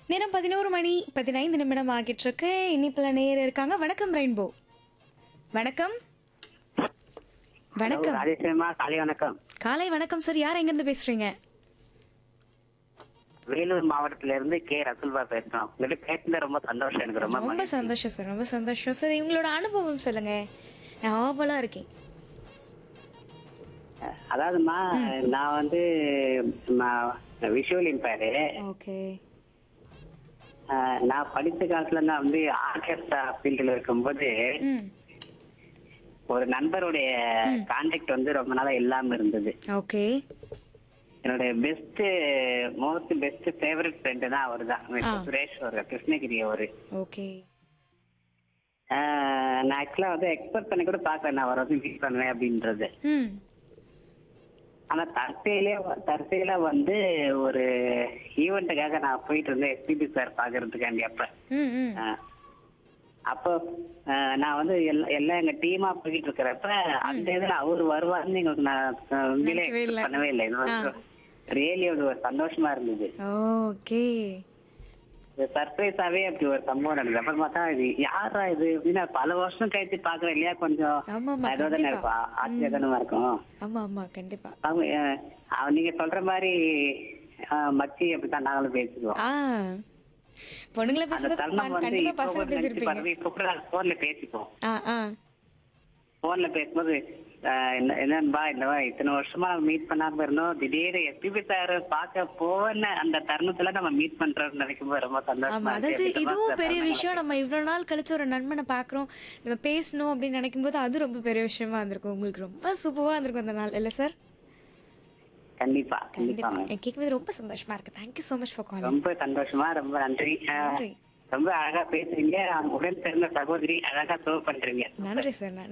நேரம் பதினோரு மணி பதினைந்து நிமிடம் ஆகிட்டு இருக்கு இனிப்புல நேர் இருக்காங்க வணக்கம் ரெயின்போ வணக்கம் வணக்கம் ராஜேஸ்வரமா காலை வணக்கம் காலை வணக்கம் சார் யார் எங்க இருந்து பேசுறீங்க வேலூர் மாவட்டத்துல இருந்து கே ரசுல்பா பேசுறோம் உங்ககிட்ட பேசுனது ரொம்ப சந்தோஷம் எனக்கு ரொம்ப ரொம்ப மகிழ்ச்சி. சந்தோஷம் சார் ரொம்ப சந்தோஷம் சார் உங்களோட அனுபவம் சொல்லுங்க நான் ஆவலா இருக்கேன் அதாவதுமா நான் வந்து விஷுவல் இம்பேரு ஓகே நான் படித்த காலத்துல நான் வந்து ஆர்கெஸ்ட்ரா ஃபீல்டில் இருக்கும்போது ம் ஒரு நண்பருடைய கான்டாக்ட் வந்து ரொம்ப நாளா இல்லாம இருந்தது ஓகே என்னுடைய best most best favourite friend தான் அவர் தான் சுரேஷ் ஒரு கிருஷ்ணகிரி அவரு ஓகே ஆஹ் நான் ஆக்சுவலா வந்து எக்ஸ்பெக்ட் பண்ணி கூட பார்க்கல நான் அவரை வந்து மீட் பண்ணுவேன் அப்படின்றது ம் ஆனா தற்செயலே தற்செயல வந்து ஒரு ஈவெண்ட்டுக்காக நான் போயிட்டு இருந்தேன் எஸ்பிபி சார் பாக்குறதுக்காண்டி அப்ப ம் ம் ஆஹ் அப்போ ஆஹ் நான் வந்து எல்லா எல்லாம் எங்க டீமா போயிட்டு இருக்கிறப்ப அந்த இதுல அவர் வருவாருன்னு எங்களுக்கு நான் ஆஹ் உண்மையிலே நினைக்கவே இல்ல. expect பண்ணவே இல்லை ரியலி ஒரு சந்தோஷமா இருந்தது ஓகே சர்ப்ரைஸாவே அப்படி ஒரு சம்பவம் நடந்தது அப்புறம் பார்த்தா இது யாரா இது அப்படின்னு பல வருஷம் கழிச்சு பாக்குறேன் இல்லையா கொஞ்சம் ஆமாமா, ஏதோ தானே கண்டிப்பா. இருக்கும் ஆச்சரியத்தனமா இருக்கும் ஆமா ஆமா கண்டிப்பா அவங்க அஹ், அவன் நீங்க சொல்ற மாதிரி அஹ், மச்சி அப்படித்தான் நாங்களும் பேசிக்குவோம் ஆ பொண்ணுங்களை அந்த பேசும்போது தருணம் வந்து கண்டிப்பா இப்போ பசங்க கூட நினைச்சு பேசிருப்பீங்க பாருங்க இப்ப கூட நாங்க போன்ல பேசிப்போம் ஆ ஆ போன்ல பேசும்போது அஹ், என்ன- என்னன்பா இந்த மாதிரி இத்தனை வருஷமா மீட் பண்ணாம இருந்தோம் திடீர்னு எஸ்பிபி சார் பார்க்க போன அந்த தருணத்துல நம்ம மீட் பண்றோம்னு நினைக்கும் போது ரொம்ப ஆமா சந்தோஷமா அதாவது இருக்கு இதுவும் பெரிய விஷயம் நம்ம இவ்வளவு நாள் கழிச்சு ஒரு நண்பனை பாக்குறோம் நம்ம பேசணும் அப்படின்னு நினைக்கும் போது அது ரொம்ப பெரிய விஷயமா இருந்திருக்கும் உங்களுக்கு ரொம்ப சூப்பரா இருந்திருக்கும் அந்த நாள் இல்ல சார் கண்டிப்பா கண்டிப்பா கண்டிப்பா எனக்கு கேட்கும்போது ரொம்ப சந்தோஷமா இருக்கு thank you so much for calling ரொம்ப சந்தோஷமா ரொம்ப நன்றி அஹ், நன்றி. ரொம்ப அழகா பேசுறீங்க உடன் பிறந்த சகோதரி அழகா சர்வ் பண்றீங்க நன்றி சார் நன்றி